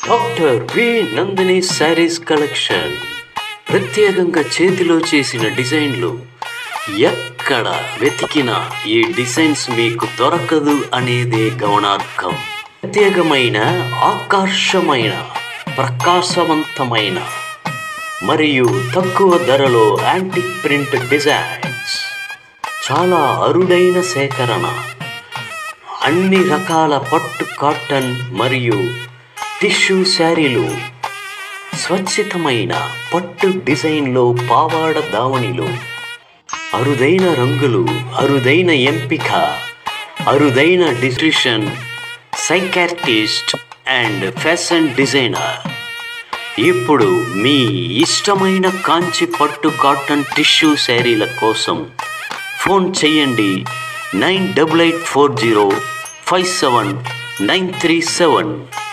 doctor V Nandini saris collection ప్రత్యేకంగా చేతిలో చేసిన డిజైన్లు ఎక్కడ వెతికినా ఈ డిజైన్స్ మీకు దొరకదు అనేదే గమనార్హం ప్రత్యేకమైన ఆకర్షమైన ప్రకాశవంతమైన మరియు తక్కువ ధరలో యాంటిక్ ప్రింట్ డిజైన్స్ చాలా అరుదైన సేకరణ అన్ని రకాల పట్టు కాటన్ మరియు టిష్యూ శారీలు స్వచ్ఛతమైన పట్టు డిజైన్లో పావాడ దావణిలు అరుదైన రంగులు అరుదైన ఎంపిక అరుదైన డిస్ట్రిషన్ సైకార్టిస్ట్ అండ్ ఫ్యాషన్ డిజైనర్ ఇప్పుడు మీ ఇష్టమైన కాంచి పట్టు కాటన్ టిష్యూ శారీల కోసం ఫోన్ చేయండి nine double eight four zero five seven nine three seven